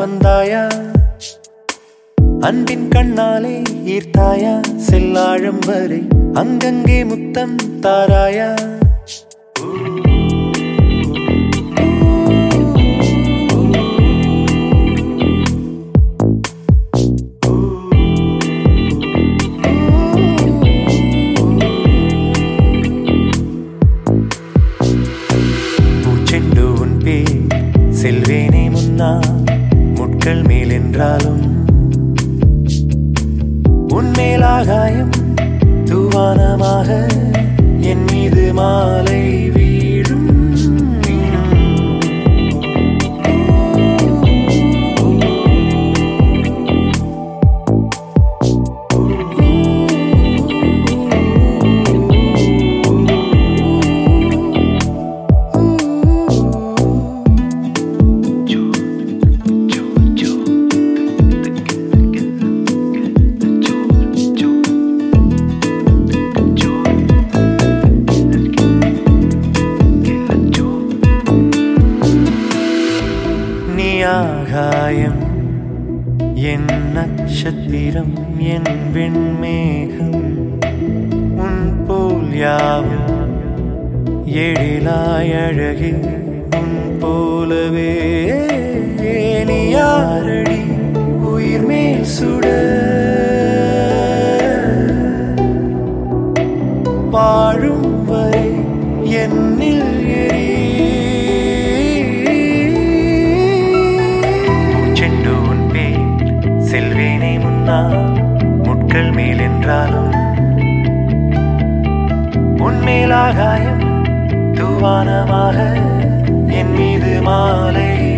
வந்தாயா அன்பின் கண்ணாலே ஈர்த்தாயா செல்லாழம் வரை அங்கங்கே முத்தம் தாராயா பூச்செண்டு உன் பேர் செல்வேனே முன்னா முட்கள் மேல் என்றாலும் உன்மேல் ஆகாயம் தூவானமாக என் மீது மாலை வீழும் நீ ஆகாயம் என் நட்சத்திரம் என் வெண்மேகம் உன் போல் யாவும் எழிலாய் அழகே உன் போலவே நீ யாரடி உயிர் மேல் சுட வாழும் வரை என்னில் செண்டு உன் பேர் செல்வேனே முன்னா முட்கள் மேல் என்றாலும் உன்மேல் ஆகாயம் தூவானமாக என் மீது மாலை